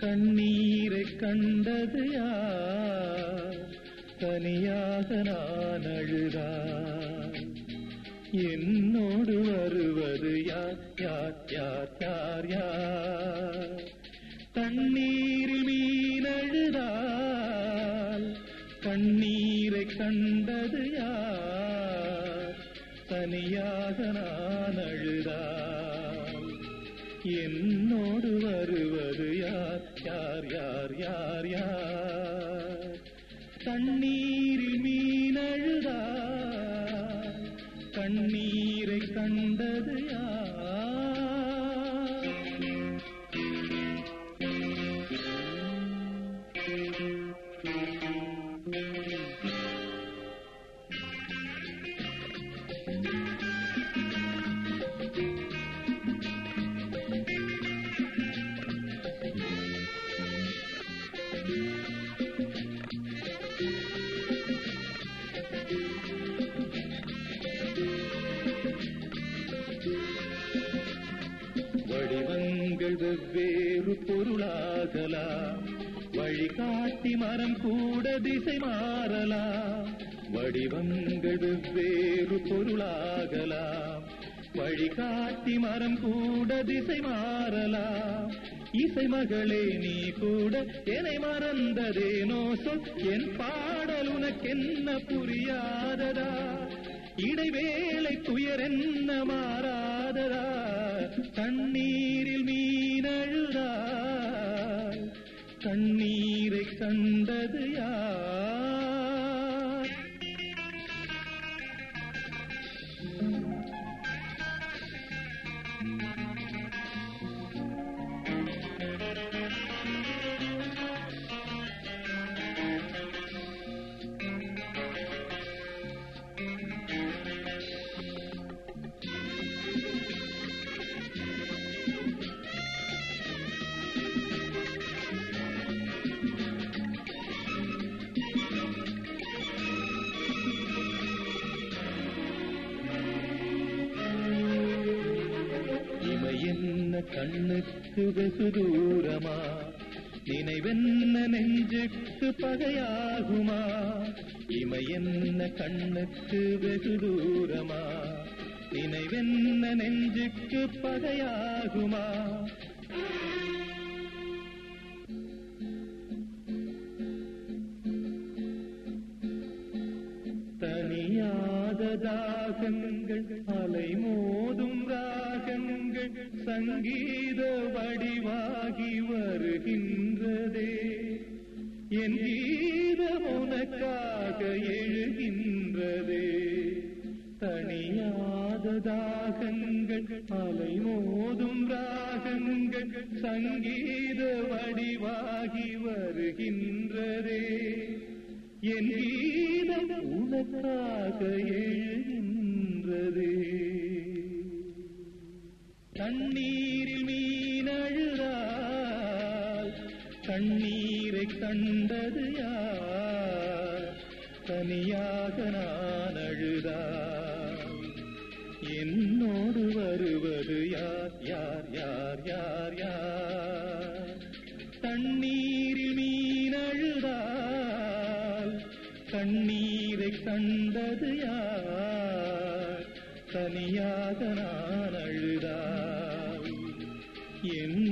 கண்ணீரை கண்டது யார் தனியாக நான் அழுதார் என்னோடு வருவது யார் யார் யார் யார் யார் தண்ணீரில் மீன் அழுதால் கண்ணீரை கண்டது யார் தனியாக நான் அழுதால் என்னோடு வருவது யார் யார் யார் யார் யார் தண்ணீரில் மீன் அழுதால் கண்ணீரை கண்டது யார் வடிவங்கள் வெவ்வேறு பொருளாகலாம் வழிகாட்டி மரம் கூட திசை மாறலாம் வடிவங்கள் வெவ்வேறு பொருளாகலாம் வழிகாட்டி மரம் கூட திசை மாறலாம் இசை மகளே நீ கூட என்னை மறந்ததேனோ சொல் என் பாடல் உனக்கென்ன புரியாததா இடைவேளை துயர் என்ன மாறாததா கண்ணீரில் மீனழுதாய் கண்ணீரை கண்டது யார் இமை என்ன கண்ணுக்கு வெகு தூரமா நினைவென்ன நெஞ்சுக்கு பகையாகுமா இமை என்ன கண்ணுக்கு வெகு தூரமா நினைவென்ன நெஞ்சுக்கு பகையாகுமா தனியாத தாகங்கள் அலை மோதும் ராகங்கள் சங்கீத வடிவாகி வருகின்றதே என் கீதம் உனக்காக எழுகின்றதே தனியாத தாகங்கள் அலை மோதும் ராகங்கள் சங்கீத வடிவாகி வருகின்றதே என் கீதம் உனக்காக எழுகின்றதே கண்ணீரில் மீனழுதால் கண்ணீரை கண்டது யார் தனியாக நான் அழுதால் என்னோடு வருவது யார் யார் யார் யார் யார் தண்ணீரில் மீனழுதால் கண்ணீரை கண்டது யார் தனியாக நான் அழுதால் என்